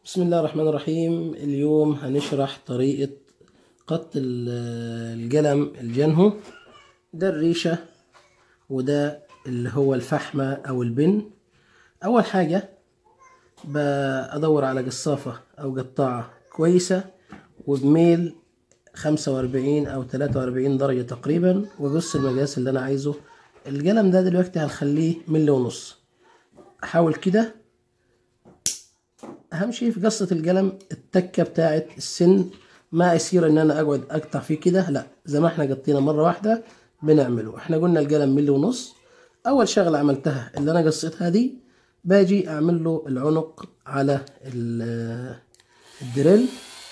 بسم الله الرحمن الرحيم اليوم هنشرح طريقة قط ال- القلم الجنهو ده الريشة وده اللي هو الفحمة أو البن أول حاجة بدور على قصافة أو قطاعة كويسة وبميل خمسة وأربعين أو تلاتة وأربعين درجة تقريبا وأقص المقاس اللي أنا عايزه القلم ده دلوقتي هنخليه ملي ونص أحاول كده اهم شيء في قصة القلم التكة بتاعت السن ما يصير ان انا اقعد اقطع فيه كده لا زي ما احنا قطينا مرة واحدة بنعمله احنا قلنا القلم ملي ونص اول شغلة عملتها اللي انا قصيتها دي باجي اعمل له العنق على ال- الدريل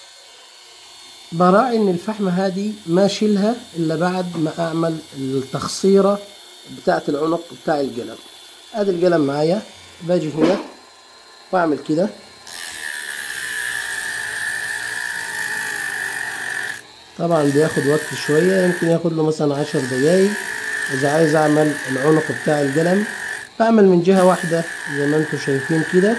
براعي ان الفحمة هذه ما اشيلها الا بعد ما اعمل التخصيرة بتاعت العنق بتاع القلم ادي القلم معايا باجي هنا واعمل كده طبعا بياخد وقت شوية يمكن ياخد له مثلا عشر دقايق إذا عايز أعمل العنق بتاع القلم بعمل من جهة واحدة زي ما انتم شايفين كده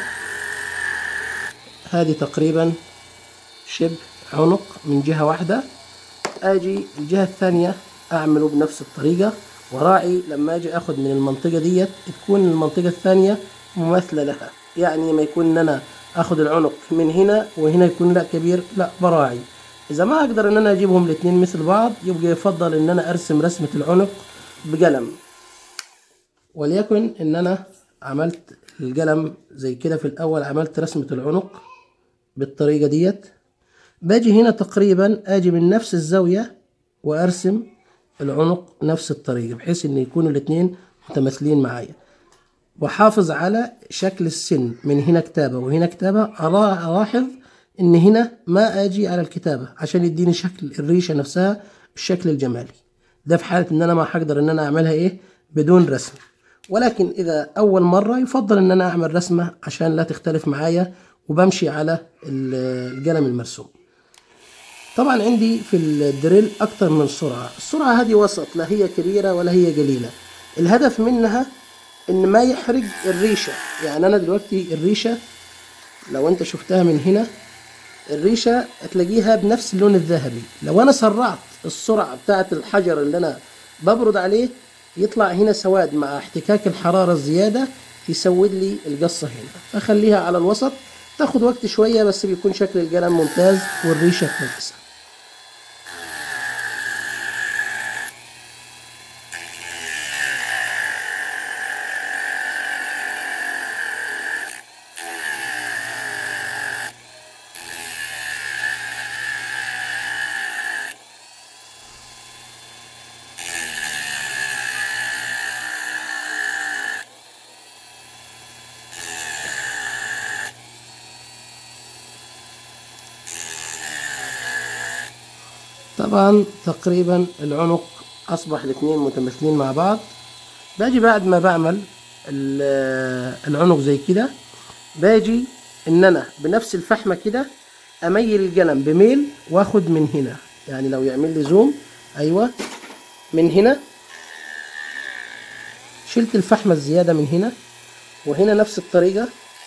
هذه تقريبا شبه عنق من جهة واحدة أجي الجهة الثانية أعمله بنفس الطريقة وراعي لما أجي أخد من المنطقة ديت تكون المنطقة الثانية مماثلة لها يعني ما يكون إن أنا أخد العنق من هنا وهنا يكون لا كبير لا براعي إذا ما أقدر إن أنا أجيبهم الاتنين مثل بعض يبقى يفضل إن أنا أرسم رسمة العنق بقلم وليكن إن أنا عملت القلم زي كده في الأول عملت رسمة العنق بالطريقة ديت باجي هنا تقريبا اجي من نفس الزاوية وارسم العنق نفس الطريقة بحيث ان يكونوا الاتنين متماثلين معايا واحافظ على شكل السن من هنا كتابة وهنا كتابة أرا- الاحظ ان هنا ما اجي على الكتابة عشان يديني شكل الريشة نفسها بالشكل الجمالي ده في حالة ان انا ما هقدر ان انا اعملها ايه بدون رسم ولكن اذا اول مرة يفضل ان انا اعمل رسمة عشان لا تختلف معايا وبمشي على ال- القلم المرسوم طبعا عندي في الدريل اكتر من سرعة السرعة هذه وسط لا هي كبيرة ولا هي قليلة الهدف منها ان ما يحرق الريشة يعني انا دلوقتي الريشة لو انت شفتها من هنا الريشة هتلاقيها بنفس اللون الذهبي لو انا سرعت السرعة بتاعة الحجر اللي انا ببرد عليه يطلع هنا سواد مع احتكاك الحرارة الزيادة يسود لي القصة هنا اخليها على الوسط تاخد وقت شوية بس بيكون شكل القلم ممتاز والريشة كويسة طبعا تقريبا العنق اصبح الاثنين متماثلين مع بعض باجي بعد ما بعمل ال- العنق زي كده باجي ان انا بنفس الفحمه كده اميل القلم بميل واخد من هنا يعني لو يعمل لي زوم ايوه من هنا شلت الفحمه الزياده من هنا وهنا نفس الطريقه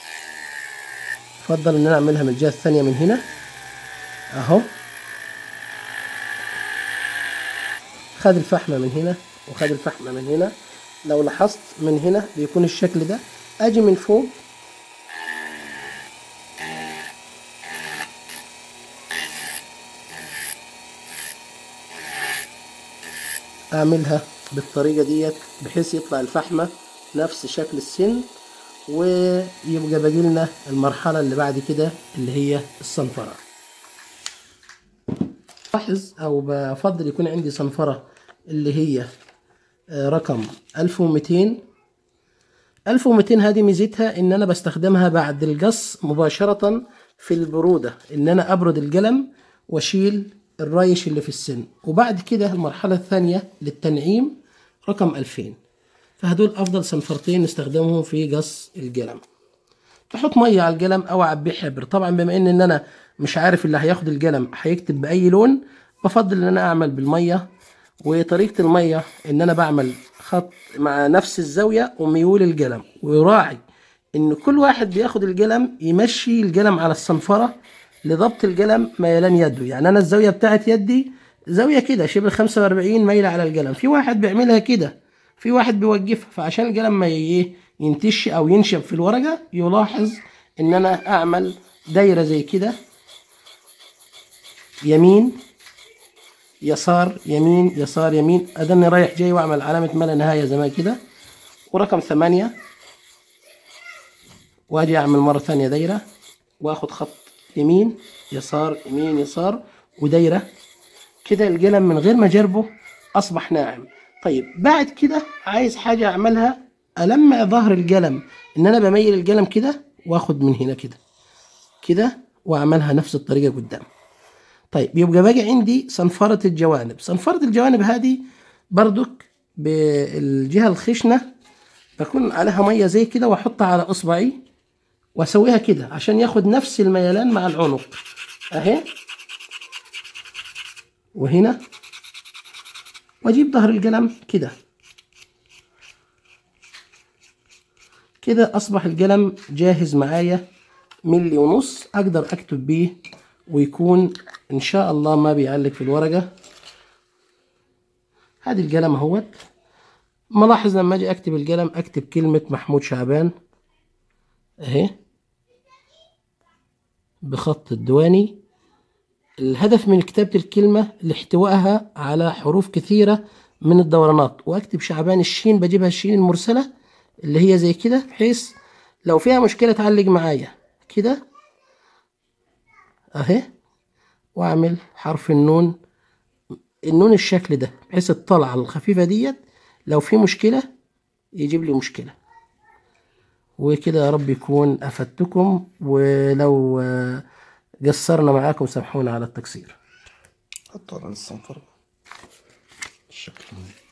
افضل ان انا اعملها من الجهه الثانيه من هنا اهو خد الفحمة من هنا وخد الفحمة من هنا لو لاحظت من هنا بيكون الشكل ده اجي من فوق اعملها بالطريقة ديت بحيث يطلع الفحمة نفس شكل السن ويبقى باقي لنا المرحلة اللي بعد كده اللي هي الصنفرة لاحظ او بفضل يكون عندي صنفرة اللي هي آه، رقم 1200 1200 هذه ميزتها ان انا بستخدمها بعد القص مباشرة في البرودة ان انا ابرد القلم واشيل الرايش اللي في السن وبعد كده المرحلة الثانية للتنعيم رقم 2000 فهدول افضل صنفرتين نستخدمهم في قص القلم بحط ميه على القلم او اعبيه حبر طبعا بما ان ان انا مش عارف اللي هياخد القلم هيكتب باي لون بفضل ان انا اعمل بالميه وطريقه الميه ان انا بعمل خط مع نفس الزاويه وميول القلم ويراعي ان كل واحد بياخد القلم يمشي القلم على الصنفرة لضبط القلم ميلان يده يعني انا الزاوية بتاعت يدي زاوية كده شبه 45 مايلة على القلم في واحد بيعملها كده في واحد بيوقفها فعشان القلم ما ي- ينتش او ينشف في الورقة يلاحظ ان انا اعمل دايرة زي كده يمين يسار يمين يسار يمين ادني رايح جاي واعمل علامة ما لا نهاية زي ما كده ورقم ثمانية واجي اعمل مرة ثانية دايرة واخد خط يمين يسار يمين يسار ودايرة كده القلم من غير ما اجربه اصبح ناعم طيب بعد كده عايز حاجة اعملها المع ظهر القلم ان انا بميل القلم كده واخد من هنا كده كده واعملها نفس الطريقة قدام طيب يبقى باقي عندي صنفرة الجوانب صنفرة الجوانب هذه بردك بالجهة الخشنة بكون عليها مية زي كده واحطها على اصبعي واسويها كده عشان ياخد نفس الميلان مع العنق اهي وهنا واجيب ظهر القلم كده كده اصبح القلم جاهز معايا ملي ونص اقدر اكتب بيه ويكون ان شاء الله ما بيعلق في الورقة هذه القلم اهوت ملاحظ لما اجي اكتب القلم اكتب كلمة محمود شعبان اهي بخط الدواني الهدف من كتابة الكلمة لاحتوائها على حروف كثيرة من الدورانات واكتب شعبان الشين بجيبها الشين المرسلة اللي هي زي كده بحيث لو فيها مشكلة تعلق معايا كده اهي واعمل حرف النون النون الشكل ده بحيث الطلعة الخفيفة ديت لو في مشكلة يجيب لي مشكلة وكده يا رب يكون أفدتكم ولو آه، قصرنا معاكم سامحونا على التقصير حطه على الصنفرة الشكل